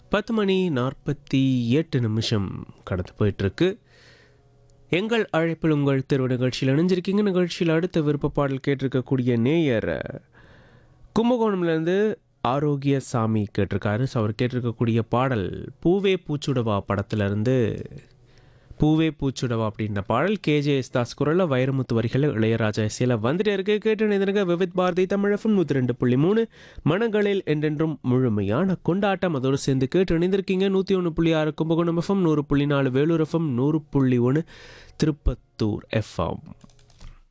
பத்து மணி நாற்பத்தி எட்டு நிமிஷம் கடந்து போயிட்டுருக்கு எங்கள் அழைப்பில் உங்கள் தேர்வு நிகழ்ச்சியில் இணைஞ்சிருக்கீங்க நிகழ்ச்சியில் அடுத்த விருப்ப பாடல் கேட்டிருக்கக்கூடிய நேயர் கும்பகோணம்லேருந்து ஆரோக்கிய சாமி கேட்டிருக்காரு ஸோ அவர் கேட்டிருக்கக்கூடிய பாடல் பூவே பூச்சுடவா படத்துலேருந்து பூவே பூச்சுடவா அப்படின்ற பாடல் கேஜே எஸ் தாஸ் குரலில் வைரமுத்து வரிகள் இளையராஜா இசையில் வந்துட்டே இருக்கு கேட்டு நினைந்திருக்க விவித் பாரதி தமிழகம் நூற்றி ரெண்டு புள்ளி மூணு மனங்களில் என்றென்றும் முழுமையான கொண்டாட்டம் அதோடு சேர்ந்து கேட்டு இணைந்திருக்கீங்க நூற்றி ஒன்று புள்ளி ஆறு கும்பகோணம் எஃப்எம் நூறு புள்ளி நாலு வேலூர் எஃப்எம் நூறு புள்ளி ஒன்று திருப்பத்தூர் எஃப்எம்